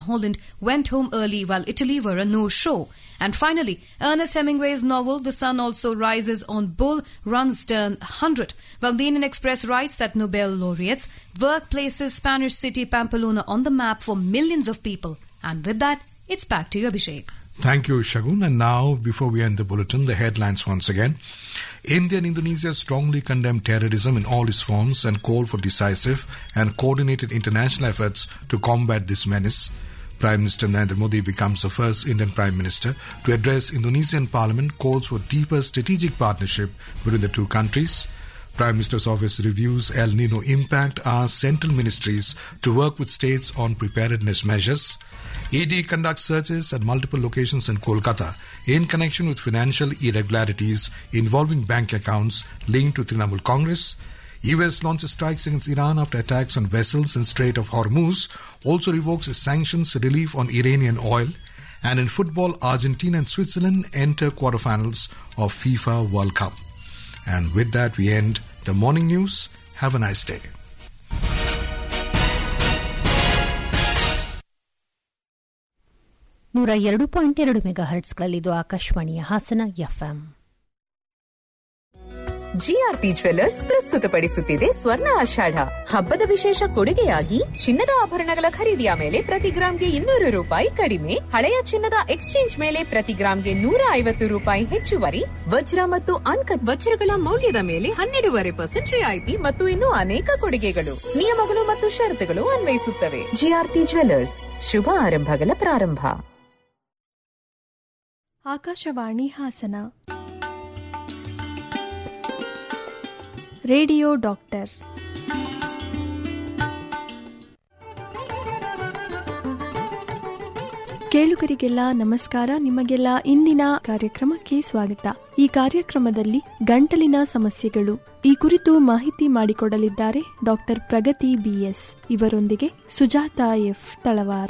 Holland went home early while Italy were a no-show. And finally, Ernest Hemingway's novel The Sun Also Rises on Bull runs turn 100. Well, the Indian Express writes that Nobel laureates work places Spanish city Pamplona on the map for millions of people. And with that, it's back to you, Abhishek. Thank you, Shagun. And now, before we end the bulletin, the headlines once again. India and Indonesia strongly condemn terrorism in all its forms and call for decisive and coordinated international efforts to combat this menace. Prime Minister Narendra Modi becomes the first Indian Prime Minister to address Indonesian Parliament calls for deeper strategic partnership between the two countries. Prime Minister's office reviews El Nino impact asks central ministries to work with states on preparedness measures. ED conducts searches at multiple locations in Kolkata in connection with financial irregularities involving bank accounts linked to Trinamool Congress. US launches strikes against Iran after attacks on vessels in Strait of Hormuz, also revokes its sanctions relief on Iranian oil. And in football, Argentina and Switzerland enter quarterfinals of FIFA World Cup. And with that, we end the morning news. Have a nice day. ನೂರ ಎರಡು point ಎರಡು mega ಹರ್ಟ್ಸ್ಗಳಲ್ಲಿದು ಆಕಾಶವಾಣಿಯ Hassan FM GRP jewellers ಪ್ರಸ್ತುತಪಡಿಸುತ್ತಿದೆ ಸ್ವರ್ಣ ಆಷಾಢ ಹಬ್ಬದ ವಿಶೇಷ ಕೊಡುಗೆಯಾಗಿ ಚಿನ್ನದ ಆಭರಣಗಳ ಖರೀದಿಯ ಮೇಲೆ ಪ್ರತಿ ಗ್ರಾಂಗೆ ಇನ್ನೂರು ರೂಪಾಯಿ ಕಡಿಮೆ ಹಳೆಯ ಚಿನ್ನದ ಎಕ್ಸ್ಚೇಂಜ್ ಮೇಲೆ ಪ್ರತಿ ಗ್ರಾಂಗೆ ನೂರ ಐವತ್ತು ರೂಪಾಯಿ ಹೆಚ್ಚುವರಿ ವಜ್ರ ಮತ್ತು ಅನ್ಕಟ್ ವಜ್ರಗಳ ಮೌಲ್ಯದ ಮೇಲೆ ಹನ್ನೆರಡೂವರೆ ಪರ್ಸೆಂಟ್ ರಿಯಾಯಿತಿ ಮತ್ತು ಇನ್ನೂ ಅನೇಕ ಕೊಡುಗೆಗಳು ನಿಯಮಗಳು ಮತ್ತು ಷರತ್ತುಗಳು ಅನ್ವಯಿಸುತ್ತವೆ ಜಿಆರ್ಪಿ ಜ್ವೆಲ್ಲರ್ಸ್ ಶುಭ ಆರಂಭಗಳ ಪ್ರಾರಂಭ ಆಕಾಶವಾಣಿ ಹಾಸನ ರೇಡಿಯೋ ಡಾಕ್ಟರ್ ಕೇಳುಗರಿಗೆಲ್ಲ ನಮಸ್ಕಾರ ನಿಮಗೆಲ್ಲ ಇಂದಿನ ಕಾರ್ಯಕ್ರಮಕ್ಕೆ ಸ್ವಾಗತ ಈ ಕಾರ್ಯಕ್ರಮದಲ್ಲಿ ಗಂಟಲಿನ ಸಮಸ್ಯೆಗಳು ಈ ಕುರಿತು ಮಾಹಿತಿ ಮಾಡಿಕೊಡಲಿದ್ದಾರೆ ಡಾಕ್ಟರ್ ಪ್ರಗತಿ ಬಿಎಸ್ ಇವರೊಂದಿಗೆ ಸುಜಾತ ಎಫ್ ತಳವಾರ್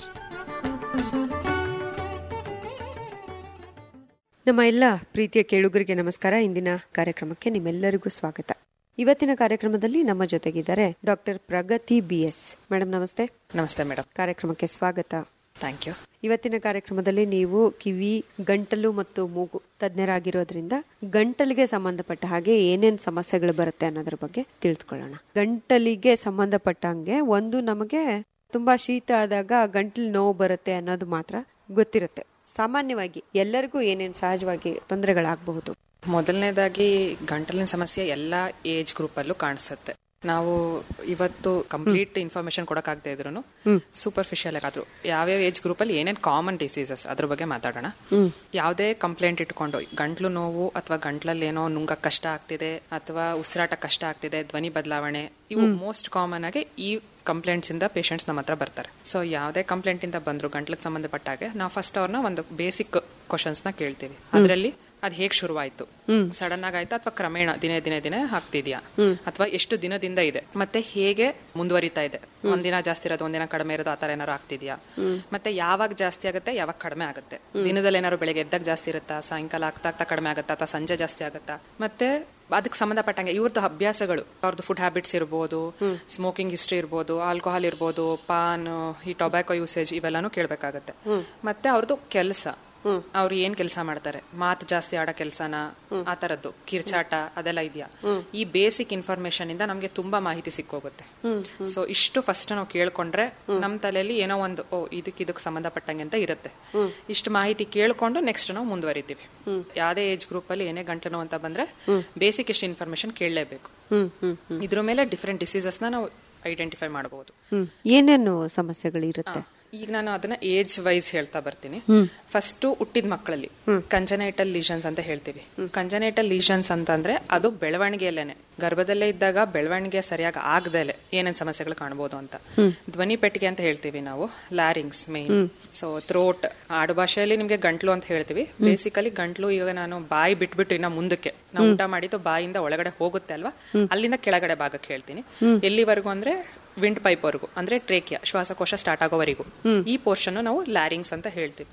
ನಮ್ಮ ಎಲ್ಲ ಪ್ರೀತಿಯ ಕೇಳುಗರಿಗೆ ನಮಸ್ಕಾರ ಇಂದಿನ ಕಾರ್ಯಕ್ರಮಕ್ಕೆ ನಿಮ್ಮೆಲ್ಲರಿಗೂ ಸ್ವಾಗತ ಇವತ್ತಿನ ಕಾರ್ಯಕ್ರಮದಲ್ಲಿ ನಮ್ಮ ಜೊತೆಗಿದ್ದಾರೆ doctor Pragathi B S madam ನಮಸ್ತೆ ನಮಸ್ತೆ ಮೇಡಮ್ ಕಾರ್ಯಕ್ರಮಕ್ಕೆ ಸ್ವಾಗತ ಥ್ಯಾಂಕ್ ಯು ಇವತ್ತಿನ ಕಾರ್ಯಕ್ರಮದಲ್ಲಿ ನೀವು ಕಿವಿ ಗಂಟಲು ಮತ್ತು ಮೂಗು ತಜ್ಞರಾಗಿರೋದ್ರಿಂದ ಗಂಟಲಿಗೆ ಸಂಬಂಧಪಟ್ಟ ಹಾಗೆ ಏನೇನ್ ಸಮಸ್ಯೆಗಳು ಬರುತ್ತೆ ಅನ್ನೋದ್ರ ಬಗ್ಗೆ ತಿಳಿದುಕೊಳ್ಳೋಣ ಗಂಟಲಿಗೆ ಸಂಬಂಧಪಟ್ಟಂಗೆ ಒಂದು ನಮಗೆ ತುಂಬಾ ಶೀತ ಆದಾಗ ಗಂಟಲು ನೋವು ಬರುತ್ತೆ ಅನ್ನೋದು ಮಾತ್ರ ಗೊತ್ತಿರುತ್ತೆ ಸಾಮಾನ್ಯವಾಗಿ ಎಲ್ಲರಿಗೂ ಏನೇನ್ ಸಹಜವಾಗಿ ತೊಂದರೆಗಳಾಗಬಹುದು ಮೊದಲನೇದಾಗಿ ಗಂಟಲಿನ ಸಮಸ್ಯೆ ಎಲ್ಲ ಏಜ್ ಗ್ರೂಪ್ ಅಲ್ಲೂ ಕಾಣಿಸುತ್ತೆ ನಾವು ಇವತ್ತು ಕಂಪ್ಲೀಟ್ ಇನ್ಫಾರ್ಮೇಶನ್ ಕೊಡಕ್ಕಾಗದೇ ಇದ್ರು ಸೂಪರ್ಫಿಷಿಯಲ್ ಆದ್ರೂ ಯಾವ್ಯಾವ ಏಜ್ ಗ್ರೂಪ್ ಅಲ್ಲಿ ಏನೇನ್ ಕಾಮನ್ ಡಿಸೀಸಸ್ ಅದ್ರ ಬಗ್ಗೆ ಮಾತಾಡೋಣ ಯಾವುದೇ ಕಂಪ್ಲೇಂಟ್ ಇಟ್ಕೊಂಡು ಗಂಟ್ಲು ನೋವು ಅಥವಾ ಗಂಟ್ಲಲ್ಲಿ ಏನೋ ನುಂಗ ಕಷ್ಟ ಆಗ್ತಿದೆ ಅಥವಾ ಉಸಿರಾಟ ಕಷ್ಟ ಆಗ್ತಿದೆ ಧ್ವನಿ ಬದಲಾವಣೆ ಇವು ಮೋಸ್ಟ್ ಕಾಮನ್ ಆಗಿ ಈ ಕಂಪ್ಲೇಂಟ್ಸ್ ಇಂದ ಪೇಷಂಟ್ಸ್ ನಮ್ಮ ಹತ್ರ ಬರ್ತಾರೆ ಸೊ ಯಾವುದೇ ಕಂಪ್ಲೇಂಟ್ ಇಂದ ಬಂದ್ರು ಗಂಟ್ಲಿಗೆ ಸಂಬಂಧಪಟ್ಟಾಗೆ ನಾವು ಫಸ್ಟ್ ಅವ್ರನ್ನ ಒಂದು ಬೇಸಿಕ್ ಕ್ವಶನ್ಸ್ ನ ಕೇಳ್ತೀವಿ ಅದರಲ್ಲಿ ಅದ್ ಹೇಗ್ ಶುರುವಾಯ್ತು ಸಡನ್ ಆಗಿ ಆಯ್ತಾ ಅಥವಾ ಕ್ರಮೇಣ ದಿನೇ ದಿನೇ ದಿನೇ ಆಗ್ತಿದ್ಯಾ ಅಥವಾ ಎಷ್ಟು ದಿನದಿಂದ ಇದೆ ಮತ್ತೆ ಹೇಗೆ ಮುಂದುವರಿತಾ ಇದೆ ಒಂದಿನ ಜಾಸ್ತಿ ಇರೋದು ಒಂದಿನ ಕಡಿಮೆ ಇರೋದು ಆತರ ಏನಾರು ಆಗ್ತಿದ್ಯಾ ಮತ್ತೆ ಯಾವಾಗ ಜಾಸ್ತಿ ಆಗುತ್ತೆ ಯಾವಾಗ ಕಡಿಮೆ ಆಗುತ್ತೆ ದಿನದಲ್ಲಿ ಏನಾದ್ರು ಬೆಳಗ್ಗೆ ಎದ್ದಾಗ ಜಾಸ್ತಿ ಇರುತ್ತಾ ಸಾಯಂಕಾಲ ಆಗ್ತಾ ಆಗ್ತಾ ಕಡಿಮೆ ಆಗುತ್ತಾ ಅಥವಾ ಸಂಜೆ ಜಾಸ್ತಿ ಆಗುತ್ತಾ ಮತ್ತೆ ಅದಕ್ಕೆ ಸಂಬಂಧಪಟ್ಟಂಗೆ ಇವ್ರದ್ದು ಅಭ್ಯಾಸಗಳು ಅವ್ರದ್ದು ಫುಡ್ ಹ್ಯಾಬಿಟ್ಸ್ ಇರ್ಬೋದು ಸ್ಮೋಕಿಂಗ್ ಹಿಸ್ಟ್ರಿ ಇರ್ಬೋದು ಆಲ್ಕೋಹಾಲ್ ಇರ್ಬೋದು ಪಾನ್ ಈ ಟೊಬ್ಯಾಕೊ ಯೂಸೇಜ್ ಇವೆಲ್ಲಾನು ಕೇಳ್ಬೇಕಾಗತ್ತೆ ಮತ್ತೆ ಅವ್ರದ್ದು ಕೆಲಸ ಅವ್ರು ಏನ್ ಕೆಲಸ ಮಾಡ್ತಾರೆ ಮಾತು ಜಾಸ್ತಿ ಆಡೋ ಕೆಲಸನ ಆ ತರದ್ದು ಕಿರ್ಚಾಟ ಅದೆಲ್ಲ ಇದೆಯಾ ಈ ಬೇಸಿಕ್ ಇನ್ಫಾರ್ಮೇಶನ್ ಇಂದ ನಮ್ಗೆ ತುಂಬಾ ಮಾಹಿತಿ ಸಿಕ್ಕೋಗುತ್ತೆ ಸೊ ಇಷ್ಟು ಫಸ್ಟ್ ನಾವು ಕೇಳ್ಕೊಂಡ್ರೆ ನಮ್ ತಲೆಯಲ್ಲಿ ಏನೋ ಒಂದು ಓ ಇದಕ್ ಇದಕ್ ಸಂಬಂಧಪಟ್ಟಂಗೆ ಅಂತ ಇರುತ್ತೆ ಇಷ್ಟು ಮಾಹಿತಿ ಕೇಳ್ಕೊಂಡು ನೆಕ್ಸ್ಟ್ ನಾವು ಮುಂದುವರಿತೀವಿ ಯಾವ್ದೇ ಏಜ್ ಗ್ರೂಪ್ ಅಲ್ಲಿ ಏನೇ ಗಂಟೆ ನೋವು ಅಂತ ಬಂದ್ರೆ ಬೇಸಿಕ್ ಇಷ್ಟು ಇನ್ಫಾರ್ಮೇಶನ್ ಕೇಳಲೇಬೇಕು ಇದ್ರ ಮೇಲೆ ಡಿಫ್ರೆಂಟ್ ಡಿಸೀಸಸ್ ನ ನಾವು ಐಡೆಂಟಿಫೈ ಮಾಡಬಹುದು ಏನೇನು ಸಮಸ್ಯೆಗಳು ಇರುತ್ತೆ ಈಗ ನಾನು ಅದನ್ನ ಏಜ್ ವೈಸ್ ಹೇಳ್ತಾ ಬರ್ತೀನಿ ಫಸ್ಟ್ ಹುಟ್ಟಿದ ಮಕ್ಕಳಲ್ಲಿ ಕಂಜನೈಟಲ್ ಲೀಷನ್ಸ್ ಅಂತ ಹೇಳ್ತೀವಿ ಕಂಜನೈಟಲ್ ಲೀಷನ್ಸ್ ಅಂತಂದ್ರೆ ಅದು ಬೆಳವಣಿಗೆಯಲ್ಲೇನೆ ಗರ್ಭದಲ್ಲೇ ಇದ್ದಾಗ ಬೆಳವಣಿಗೆ ಸರಿಯಾಗಿ ಆಗದಲೆ ಏನೇನ್ ಸಮಸ್ಯೆಗಳು ಕಾಣಬಹುದು ಅಂತ ಧ್ವನಿ ಪೆಟ್ಟಿಗೆ ಅಂತ ಹೇಳ್ತೀವಿ ನಾವು ಲ್ಯಾರಿಂಗ್ಸ್ ಮೇನ್ ಸೊ ಥ್ರೋಟ್ ಆಡು ಭಾಷೆಯಲ್ಲಿ ನಿಮ್ಗೆ ಗಂಟ್ಲು ಅಂತ ಹೇಳ್ತೀವಿ ಬೇಸಿಕಲಿ ಗಂಟ್ಲು ಈಗ ನಾನು ಬಾಯಿ ಬಿಟ್ಬಿಟ್ಟು ಇನ್ನ ಮುಂದಕ್ಕೆ ನಾವು ಊಟ ಮಾಡಿದ್ದು ಬಾಯಿಂದ ಒಳಗಡೆ ಹೋಗುತ್ತೆ ಅಲ್ವಾ ಅಲ್ಲಿಂದ ಕೆಳಗಡೆ ಭಾಗಕ್ಕೆ ಹೇಳ್ತೀನಿ ಎಲ್ಲಿವರೆಗೂ ಅಂದ್ರೆ ವಿಂಡ್ ಪೈಪ್ ವರೆಗೂ ಅಂದ್ರೆ ಟ್ರೇಕಿಯ ಶ್ವಾಸಕೋಶ ಸ್ಟಾರ್ಟ್ ಆಗೋವರೆಗೂ ಈ ಪೋರ್ಷನ್ ನಾವು ಲ್ಯಾರಿಂಗ್ಸ್ ಅಂತ ಹೇಳ್ತೀವಿ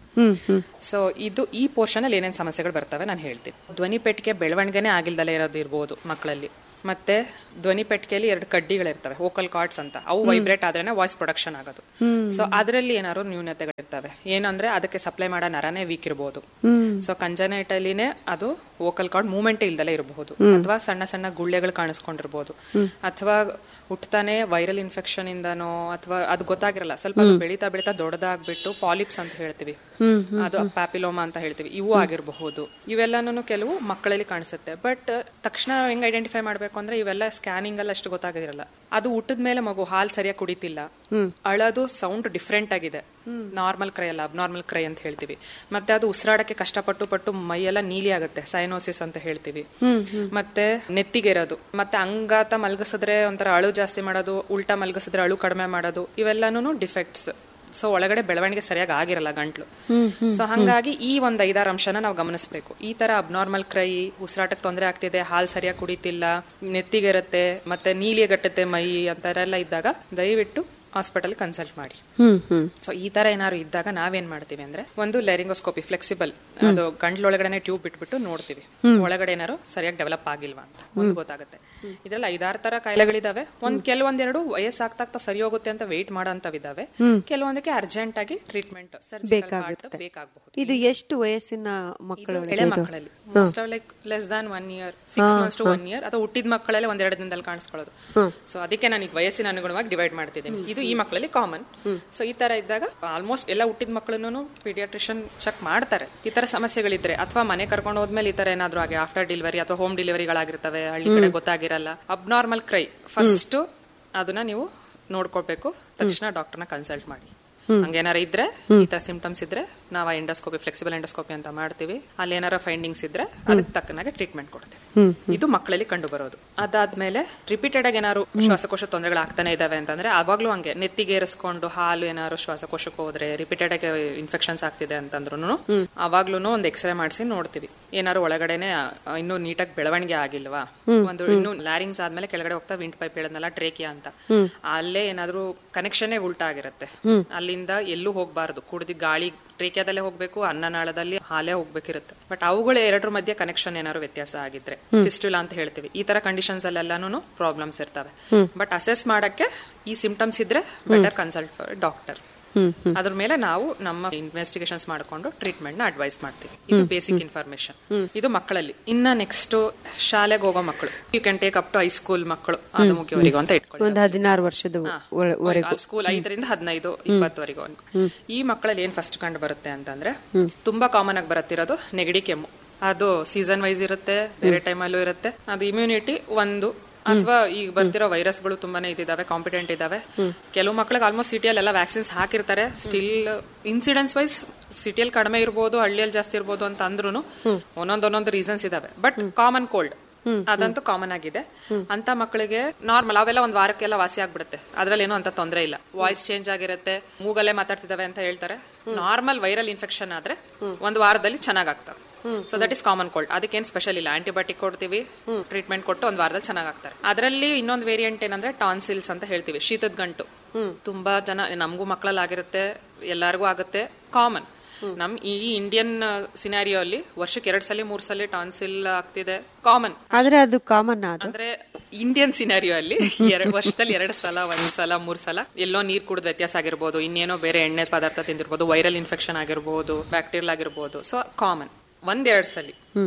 ಸೊ ಇದು ಈ ಪೋರ್ಷನ್ ಅಲ್ಲಿ ಏನೇನ್ ಸಮಸ್ಯೆಗಳು ಬರ್ತವೆ ನಾನು ಹೇಳ್ತೀನಿ ಧ್ವನಿ ಪೆಟ್ಟಿಗೆ ಬೆಳವಣಿಗೆನೆ ಆಗಿಲ್ದಲೇ ಇರೋದು ಇರ್ಬೋದು ಮಕ್ಕಳಲ್ಲಿ ಮತ್ತೆ ಧ್ವನಿ ಪೆಟ್ಟಿಗೆಯಲ್ಲಿ ಎರಡು ಕಡ್ಡಿಗಳಿರ್ತವೆ ವೋಕಲ್ ಕಾರ್ಡ್ಸ್ ಅಂತ ಅವು ವೈಬ್ರೇಟ್ ಆದ್ರೇನೆ ವಾಯ್ಸ್ ಪ್ರೊಡಕ್ಷನ್ ಆಗೋದು ಸೊ ಅದರಲ್ಲಿ ಏನಾದ್ರು ನ್ಯೂನತೆಗಳಿರ್ತವೆ ಏನಂದ್ರೆ ಅದಕ್ಕೆ ಸಪ್ಲೈ ಮಾಡೋ ನರನೇ ವೀಕ್ ಇರಬಹುದು ಸೊ ಕಂಜನೈಟಲಿನೇ ಅದು ವೋಕಲ್ ಕಾರ್ಡ್ ಮೂವ್ಮೆಂಟ್ ಇಲ್ದಲೇ ಇರಬಹುದು ಅಥವಾ ಸಣ್ಣ ಸಣ್ಣ ಗುಳ್ಳೆಗಳು ಕಾಣಿಸ್ಕೊಂಡಿರ್ಬೋದು ಅಥವಾ ಹುಟ್ಟತಾನೆ ವೈರಲ್ ಇನ್ಫೆಕ್ಷನ್ ಇಂದನೋ ಅಥವಾ ಅದು ಗೊತ್ತಾಗಿರಲ್ಲ ಸ್ವಲ್ಪ ಅದು ಬೆಳೀತಾ ಬೆಳೀತಾ ದೊಡ್ಡದಾಗ್ಬಿಟ್ಟು ಪಾಲಿಪ್ಸ್ ಅಂತ ಹೇಳ್ತೀವಿ ಅದು ಪ್ಯಾಪಿಲೋಮಾ ಅಂತ ಹೇಳ್ತೀವಿ ಇವು ಆಗಿರಬಹುದು ಇವೆಲ್ಲನೂ ಕೆಲವು ಮಕ್ಕಳಲ್ಲಿ ಕಾಣಿಸುತ್ತೆ ಬಟ್ ತಕ್ಷಣ ಹೆಂಗ್ ಐಡೆಂಟಿಫೈ ಮಾಡ್ಬೇಕು ಅಂದ್ರೆ ಇವೆಲ್ಲ ಸ್ಕ್ಯಾನಿಂಗ್ ಅಲ್ಲಿ ಅಷ್ಟು ಗೊತ್ತಾಗೋದಿರಲ್ಲ ಅದು ಹುಟ್ಟದ ಮೇಲೆ ಮಗು ಹಾಲ್ ಸರಿಯಾಗಿ ಕುಡಿತಿಲ್ಲ ಅಳದು ಸೌಂಡ್ ಡಿಫ್ರೆಂಟ್ ಆಗಿದೆ ನಾರ್ಮಲ್ ಕ್ರೈ ಅಲ್ಲ ಅಬ್ನಾರ್ಮಲ್ ಕ್ರೈ ಅಂತ ಹೇಳ್ತೀವಿ ಮತ್ತೆ ಅದು ಉಸಿರಾಡಕ್ಕೆ ಕಷ್ಟಪಟ್ಟು ಪಟ್ಟು ಮೈಯೆಲ್ಲ ನೀಲಿ ಆಗುತ್ತೆ ಸೈನೋಸಿಸ್ ಅಂತ ಹೇಳ್ತೀವಿ ಮತ್ತೆ ನೆತ್ತಿಗೆರೋದು ಮತ್ತೆ ಅಂಗಾತ ಮಲಗಿಸಿದ್ರೆ ಒಂಥರ ಅಳು ಜಾಸ್ತಿ ಮಾಡೋದು ಉಲ್ಟಾ ಮಲಗಿಸಿದ್ರೆ ಅಳು ಕಡಿಮೆ ಮಾಡೋದು ಇವೆಲ್ಲಾನು ಡಿಫೆಕ್ಟ್ಸ್ ಸೊ ಒಳಗಡೆ ಬೆಳವಣಿಗೆ ಸರಿಯಾಗಿ ಆಗಿರಲ್ಲ ಗಂಟ್ಲು ಸೊ ಹಂಗಾಗಿ ಈ ಒಂದ್ ಐದಾರು ಅಂಶನ ನಾವು ಗಮನಿಸಬೇಕು ಈ ತರ ಅಬ್ನಾರ್ಮಲ್ ಕ್ರೈ ಉಸಿರಾಟಕ್ಕೆ ತೊಂದರೆ ಆಗ್ತಿದೆ ಹಾಲ್ ಸರಿಯಾಗಿ ಕುಡಿತಿಲ್ಲ ನೆತ್ತಿಗೆರುತ್ತೆ ಮತ್ತೆ ನೀಲಿ ಗಟ್ಟುತ್ತೆ ಮೈ ಅಂತಾರೆಲ್ಲ ಇದ್ದಾಗ ದಯವಿಟ್ಟು ಹಾಸ್ಪಿಟಲ್ ಕನ್ಸಲ್ಟ್ ಮಾಡಿ ಹ್ಮ್ ಹ್ಮ್ ಸೊ ಈ ತರ ಏನಾದ್ರು ಇದ್ದಾಗ ನಾವೇನ್ ಮಾಡ್ತೀವಿ ಅಂದ್ರೆ ಒಂದು ಲೆರಿಂಗೋಸ್ಕೋಪಿ ಫ್ಲೆಕ್ಸಿಬಲ್ ಅದು ಗಂಟ್ಲೊಳಗಡೆ ಟ್ಯೂಬ್ ಬಿಟ್ಬಿಟ್ಟು ನೋಡ್ತೀವಿ ಒಳಗಡೆ ಏನಾರು ಸರಿಯಾಗಿ ಡೆವಲಪ್ ಆಗಿಲ್ವಾ ಅಂತ ಒಂದು ಗೊತ್ತಾಗುತ್ತೆ ಇದ್ರಲ್ಲಿ ಐದಾರು ತರ ಕಾಯಿಲೆಗಳಿದಾವೆ ಒಂದ್ ಕೆಲವೊಂದೆರಡು ವಯಸ್ಸಾಗ್ತಾ ಸರಿ ಹೋಗುತ್ತೆ ಅಂತ ವೆಯ್ಟ್ ಮಾಡೋಂತವಿದಾವೆ ಕೆಲವೊಂದಕ್ಕೆ ಅರ್ಜೆಂಟ್ ಆಗಿ ಟ್ರೀಟ್ಮೆಂಟ್ ಬೇಕಾಗುತ್ತೆ. ಬೇಕಾಗಬಹುದು ಇದು ಎಷ್ಟು ವಯಸ್ಸಿನ ಮಕ್ಕಳು ಎಳೆ ಮಕ್ಕಳಲ್ಲಿ most like less than one year six months to one year ಅಥವಾ ಹುಟ್ಟಿದ ಮಕ್ಕಳಲ್ಲೇ ಒಂದೆರಡು ದಿನದಲ್ಲಿ ಕಾಣಿಸ್ಕೊಳ್ಳೋದು ಸೊ ಅದಕ್ಕೆ ನಾನು ಈಗ ವಯಸ್ಸಿನ ಅನುಗುಣವಾಗಿ ಡಿವೈಡ್ ಮಾಡ್ತಿದ್ದೀನಿ ಇದು ಈ ಮಕ್ಕಳಲ್ಲಿ ಕಾಮನ್ ಸೊ ಈ ತರ ಇದ್ದಾಗ ಆಲ್ಮೋಸ್ಟ್ ಎಲ್ಲ ಹುಟ್ಟಿದ ಮಕ್ಕಳನ್ನು ಪೀಡಿಯಾಟ್ರಿಷಿಯನ್ ಚೆಕ್ ಮಾಡ್ತಾರೆ ಈ ತರ ಸಮಸ್ಯೆಗಳಿದ್ರೆ ಅಥವಾ ಮನೆ ಕರ್ಕೊಂಡು ಹೋದ್ಮೇಲೆ ಈ ತರ ಏನಾದ್ರು ಆಗಿ ಆಫ್ಟರ್ ಡೆಲಿವರಿ ಅಥವಾ ಹೋಮ್ ಡೆಲಿವರಿಗಳಾಗಿರ್ತವೆ ಹಳ್ಳಿ ಕಡೆ ಗೊತ್ತಾಗಿರಲ್ಲ ಅಬ್ನಾರ್ಮಲ್ ಕ್ರೈ ಫಸ್ಟ್ ಅದನ್ನ ನೀವು ನೋಡ್ಕೊಳ್ಬೇಕು ತಕ್ಷಣ ಡಾಕ್ಟರ್ನ ಕನ್ಸಲ್ಟ್ ಮಾಡಿ ಹಂಗೇನಾರ ಇದ್ರೆ ಈ ತರ ಸಿಂಪ್ಟಮ್ಸ್ ಇದ್ರೆ ನಾವು ಎಂಡೋಸ್ಕೋಪಿ ಫ್ಲೆಕ್ಸಿಬಲ್ ಎಂಡೋಸ್ಕೋಪಿ ಅಂತ ಮಾಡ್ತೀವಿ ಅಲ್ಲಿ ಏನಾರ ಫೈಂಡಿಂಗ್ಸ್ ಇದ್ರೆ ಅದಕ್ಕೆ ತಕ್ಕನಾಗೆ ಟ್ರೀಟ್ಮೆಂಟ್ ಕೊಡ್ತೀವಿ ಇದು ಮಕ್ಕಳಲ್ಲಿ ಕಂಡು ಬರೋದು ಅದಾದ್ಮೇಲೆ ರಿಪೀಟೆಡ್ ಆಗಿ ಏನಾದ್ರು ಶ್ವಾಸಕೋಶ ತೊಂದರೆಗಳು ಆಗ್ತಾನೆ ಇದಾವೆ ಅಂತಂದ್ರೆ ಅವಾಗ್ಲೂ ಹಂಗೆ ನೆತ್ತಿಗೆ ಏರಿಸ್ಕೊಂಡು ಹಾಲು ಏನಾದ್ರು ಶ್ವಾಸಕೋಶಕ್ಕೆ ಹೋದ್ರೆ ರಿಪೀಟೆಡ್ ಆಗಿ ಇನ್ಫೆಕ್ಷನ್ಸ್ ಆಗ್ತಿದೆ ಅಂತಂದ್ರು ಅವಾಗ್ಲೂ ಒಂದು ಎಕ್ಸ್ರೇ ಮಾಡಿಸಿ ನೋಡ್ತೀವಿ ಏನಾದ್ರು ಒಳಗಡೆನೆ ಆ, ಇನ್ನೂ ನೀಟಾಗಿ ಬೆಳವಣಿಗೆ ಆಗಿಲ್ವಾ ಒಂದು ಇನ್ನು ಲ್ಯಾರಿಂಗ್ಸ್ ಆದ್ಮೇಲೆ ಕೆಳಗಡೆ ಹೋಗ್ತಾ ವಿಂಡ್ ಪೈಪ್ ಹೇಳದ್ನಲ್ಲ ಟ್ರೇಕಿಯಾ ಅಂತ ಅಲ್ಲೇ ಏನಾದ್ರು ಕನೆಕ್ಷನ್ ಉಲ್ಟಾ ಆಗಿರುತ್ತೆ ಅಲ್ಲಿಂದ ಎಲ್ಲೂ ಹೋಗ್ಬಾರ್ದು ಕುಡ್ದಿ ಗಾಳಿ ಟ್ರೇಕಿಯಾದಲ್ಲೇ ಹೋಗ್ಬೇಕು ಅನ್ನನಾಳದಲ್ಲಿ ಹಾಲೇ ಹೋಗ್ಬೇಕಿರುತ್ತೆ ಬಟ್ ಅವುಗಳ ಎರಡರ ಮಧ್ಯೆ ಕನೆಕ್ಷನ್ ಏನಾದ್ರು ವ್ಯತ್ಯಾಸ ಆಗಿದ್ರೆ ಫಿಸ್ಟುಲಾ ಅಂತ ಹೇಳ್ತೀವಿ ಈ ತರ ಕಂಡೀಷನ್ಸ್ ಅಲ್ಲೆಲ್ಲಾನು ಪ್ರಾಬ್ಲಮ್ಸ್ ಇರ್ತವೆ ಬಟ್ ಅಸೆಸ್ ಮಾಡಕ್ಕೆ ಈ ಸಿಂಪ್ಟಮ್ಸ್ ಇದ್ರೆ ಬೆಟರ್ ಕನ್ಸಲ್ಟ್ ಫಾರ್ ಡಾಕ್ಟರ್ ಅದ್ರ ಮೇಲೆ ನಾವು ನಮ್ಮ ಇನ್ವೆಸ್ಟಿಗೇಷನ್ಸ್ ಮಾಡಿಕೊಂಡು ಟ್ರೀಟ್ಮೆಂಟ್ ನ ಅಡ್ವೈಸ್ ಮಾಡ್ತೀವಿ ಇದು ಬೇಸಿಕ್ ಇನ್ಫಾರ್ಮೇಶನ್ ಇದು ಮಕ್ಕಳಲ್ಲಿ ಇನ್ನ ನೆಕ್ಸ್ಟ್ ಶಾಲೆಗೆ ಹೋಗೋ ಮಕ್ಕಳು you can take up to high school ಮಕ್ಕಳು ಅದು ಮುಖ್ಯವರೆಗೂ ಅಂತ ಇಟ್ಕೊಳ್ಳಿ ಒಂದು ಹದಿನಾರು ವರ್ಷದ ಒಳ- ವರೆಗೂ ಸ್ಕೂಲ್ ಐದರಿಂದ ಹದಿನೈದು ಇಪ್ಪತ್ತವರೆಗೂ ಈ ಮಕ್ಕಳಲ್ಲಿ ಏನ್ ಫಸ್ಟ್ ಕಂಡು ಬರುತ್ತೆ ಅಂತಂದ್ರೆ ತುಂಬಾ ಕಾಮನ್ ಆಗಿ ಬರುತ್ತಿರೋದು ನೆಗಡಿ ಕೆಮ್ಮು ಅದು ಸೀಸನ್ ವೈಸ್ ಇರುತ್ತೆ ಬೇರೆ ಟೈಮಲ್ಲೂ ಇರುತ್ತೆ ಅದು ಇಮ್ಯುನಿಟಿ ಒಂದು ಅಥವಾ ಈಗ ಬರ್ತಿರೋ ವೈರಸ್ಗಳು ತುಂಬಾನೇ ಇದಾವೆ ಕಾಂಪಿಟೆಂಟ್ ಇದಾವೆ ಕೆಲವು ಮಕ್ಕಳಿಗೆ ಆಲ್ಮೋಸ್ಟ್ ಸಿಟಿಯಲ್ಲಿ ಎಲ್ಲ ವ್ಯಾಕ್ಸಿನ್ಸ್ ಹಾಕಿರ್ತಾರೆ ಸ್ಟಿಲ್ ಇನ್ಸಿಡೆನ್ಸ್ ವೈಸ್ ಸಿಟಿಯಲ್ಲಿ ಕಡಿಮೆ ಇರ್ಬೋದು ಹಳ್ಳಿಯಲ್ಲಿ ಜಾಸ್ತಿ ಇರ್ಬೋದು ಅಂತ ಅಂದ್ರೂ ಒಂದೊಂದ್ ಒಂದೊಂದು ರೀಸನ್ಸ್ ಇದಾವೆ ಬಟ್ ಕಾಮನ್ ಕೋಲ್ಡ್ ಅದಂತೂ ಕಾಮನ್ ಆಗಿದೆ ಅಂತ ಮಕ್ಕಳಿಗೆ ನಾರ್ಮಲ್ ಅವೆಲ್ಲ ಒಂದ್ ವಾರಕ್ಕೆಲ್ಲ ವಾಸಿ ಆಗ್ಬಿಡುತ್ತೆ ಅದ್ರಲ್ಲಿ ಏನೋ ಅಂತ ತೊಂದರೆ ಇಲ್ಲ ವಾಯ್ಸ್ ಚೇಂಜ್ ಆಗಿರುತ್ತೆ ಮೂಗಲ್ಲೇ ಮಾತಾಡ್ತಿದಾವೆ ಅಂತ ಹೇಳ್ತಾರೆ ನಾರ್ಮಲ್ ವೈರಲ್ ಇನ್ಫೆಕ್ಷನ್ ಆದ್ರೆ ಒಂದ್ ವಾರದಲ್ಲಿ ಚೆನ್ನಾಗಾಗ್ತವೆ so that is common cold ಅದಕ್ಕೇನು ಸ್ಪೆಷಲ್ ಇಲ್ಲ ಆಂಟಿಬಯೋಟಿಕ್ ಕೊಡ್ತೀವಿ ಟ್ರೀಟ್ಮೆಂಟ್ ಕೊಟ್ಟು ಒಂದ್ ವಾರದಲ್ಲಿ ಚೆನ್ನಾಗಾಗ್ತಾರೆ ಅದರಲ್ಲಿ ಇನ್ನೊಂದು ವೇರಿಯಂಟ್ ಏನಂದ್ರೆ ಟಾನ್ಸಿಲ್ಸ್ ಅಂತ ಹೇಳ್ತೀವಿ ಶೀತದ ಗಂಟು ತುಂಬಾ ಜನ ನಮಗೂ ಮಕ್ಕಳಲ್ಲಿ ಆಗಿರುತ್ತೆ ಎಲ್ಲಾರ್ಗೂ ಆಗುತ್ತೆ ಕಾಮನ್ ನಮ್ ಈ ಇಂಡಿಯನ್ ಸಿನಾರಿಯೋ ಅಲ್ಲಿ ವರ್ಷಕ್ಕೆ ಎರಡ್ ಸಲ ಮೂರ್ ಸಲ ಟಾನ್ಸಿಲ್ ಆಗ್ತಿದೆ ಕಾಮನ್ ಆದ್ರೆ ಅದು ಕಾಮನ್ ಅದು ಅಂದ್ರೆ ಇಂಡಿಯನ್ ಸಿನಾರಿಯೋ ಅಲ್ಲಿ ಎರಡು ವರ್ಷದಲ್ಲಿ ಎರಡು ಸಲ ಒಂದ್ ಸಲ ಮೂರ್ ಸಲ ಎಲ್ಲೋ ನೀರ್ ಕುಡಿದ ವ್ಯತ್ಯಾಸ ಆಗಿರ್ಬೋದು ಇನ್ನೇನೋ ಬೇರೆ ಎಣ್ಣೆ ಪದಾರ್ಥ ತಿಂದಿರ್ಬೋದು ವೈರಲ್ ಇನ್ಫೆಕ್ಷನ್ ಆಗಿರ್ಬೋದು ಬ್ಯಾಕ್ಟೀರಿಯಲ್ ಆಗಿರ್ಬೋದು ಸೊ ಕಾಮನ್ ಒಂದೆರಡ್ ಸಲ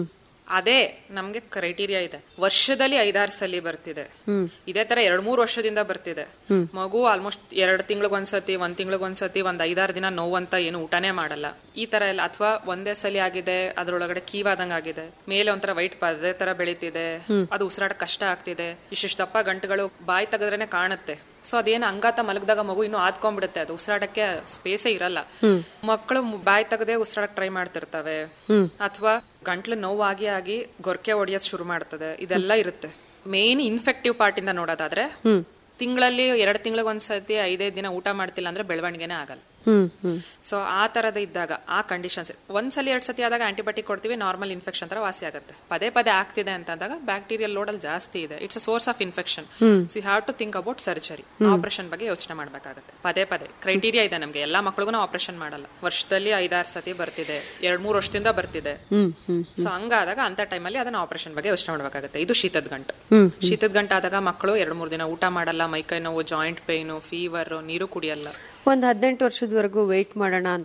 ಅದೇ ನಮ್ಗೆ ಕ್ರೈಟೀರಿಯಾ ಇದೆ ವರ್ಷದಲ್ಲಿ ಐದಾರು ಸಲ ಬರ್ತಿದೆ ಇದೇ ತರ ಎರಡ್ ಮೂರ್ ವರ್ಷದಿಂದ ಬರ್ತಿದೆ ಮಗು ಆಲ್ಮೋಸ್ಟ್ ಎರಡ್ ತಿಂಗಳಿಗೊಂದ್ಸತಿ ಒಂದ್ ತಿಂಗಳಿಗೊಂದ್ಸತಿ ಒಂದ್ ಐದಾರು ದಿನ ನೋವಂತ ಏನು ಊಟನೇ ಮಾಡಲ್ಲ ಈ ತರ ಎಲ್ಲ ಅಥವಾ ಒಂದೇ ಸಲ ಆಗಿದೆ ಅದ್ರೊಳಗಡೆ ಕೀವಾದಂಗ ಆಗಿದೆ ಮೇಲೆ ಒಂಥರ ವೈಟ್ ಪದೇ ತರ ಬೆಳೀತಿದೆ ಅದು ಉಸಿರಾಟ ಕಷ್ಟ ಆಗ್ತಿದೆ ಇಷ್ಟಿಷ್ಟು ದಪ್ಪ ಗಂಟುಗಳು ಬಾಯಿ ತೆಗೆದ್ರೇನೆ ಕಾಣುತ್ತೆ ಸೊ ಅದೇನು ಅಂಗಾತ ಮಲಗಿದಾಗ ಮಗು ಇನ್ನೂ ಆದ್ಕೊಂಡ್ಬಿಡುತ್ತೆ ಅದು ಉಸಿರಾಟಕ್ಕೆ ಸ್ಪೇಸೇ ಇರಲ್ಲ ಮಕ್ಕಳು ಬಾಯಿ ತೆಗದೆ ಉಸಿರಾಡಕ್ ಟ್ರೈ ಮಾಡ್ತಿರ್ತವೆ ಅಥವಾ ಗಂಟ್ಲು ನೋವಾಗಿ ಆಗಿ ಗೊರಕೆ ಹೊಡಿಯೋದ್ ಶುರು ಮಾಡ್ತದೆ ಇದೆಲ್ಲ ಇರುತ್ತೆ ಮೇನ್ ಇನ್ಫೆಕ್ಟಿವ್ ಪಾರ್ಟ್ ಇಂದ ನೋಡೋದಾದ್ರೆ ತಿಂಗಳಲ್ಲಿ ಎರಡ್ ತಿಂಗಳಿಗೆ ಒಂದ್ಸತಿ ಐದೈದು ದಿನ ಊಟ ಮಾಡ್ತಿಲ್ಲ ಅಂದ್ರೆ ಬೆಳವಣಿಗೆನೇ ಆಗಲ್ಲ ಹ್ಮ್ ಹ್ಮ್ ಸೊ ಆ ತರದ ಇದ್ದಾಗ ಆ ಕಂಡೀಷನ್ಸ್ ಒಂದ್ಸಲಿ ಎರಡ್ ಸತಿ ಆದಾಗ ಆಂಟಿಬಯೋಟಿಕ್ ಕೊಡ್ತೀವಿ ನಾರ್ಮಲ್ ಇನ್ಫೆಕ್ಷನ್ ತರ ವಾಸಿ ಆಗುತ್ತೆ ಪದೇ ಪದೇ ಆಗ್ತಿದೆ ಅಂತ ಅಂದಾಗ ಬ್ಯಾಕ್ಟೀರಿಯಲ್ ಲೋಡಲ್ ಜಾಸ್ತಿ ಇದೆ it's a source of infection so you have to think about surgery operation ಬಗ್ಗೆ ಯೋಚನೆ ಮಾಡಬೇಕಾಗುತ್ತೆ ಪದೇ ಪದೇ ಕ್ರೈಟೀರಿಯಾ ಇದೆ ನಮಗೆ ಎಲ್ಲಾ ಮಕ್ಳಿಗೂ ನಾವು ಆಪರೇಷನ್ ಮಾಡಲ್ಲ ವರ್ಷದಲ್ಲಿ ಐದಾರು ಸತಿ ಬರ್ತಿದೆ ಎರಡ್ ಮೂರು ವರ್ಷದಿಂದ ಬರ್ತಿದೆ ಸೊ ಹಂಗಾದಾಗ ಅಂತ ಟೈಮಲ್ಲಿ ಅದನ್ನ ಆಪರೇಷನ್ ಬಗ್ಗೆ ಯೋಚನೆ ಮಾಡಬೇಕಾಗುತ್ತೆ ಇದು ಶೀತದ ಗಂಟು ಶೀತದ ಗಂಟು ಆದಾಗ ಮಕ್ಕಳು ಎರಡ್ ಮೂರು ದಿನ ಊಟ ಮಾಡಲ್ಲ ಮೈಕೈ ನೋವು ಜಾಯಿಂಟ್ ಪೇನು ಫೀವರ್ ನೀರು ಕುಡಿಯಲ್ಲ ಒಂದ್ ಹದಿನೆಂಟು ವರ್ಷದವರೆಗೂ ವೆಯ್ಟ್ ಮಾಡೋಣ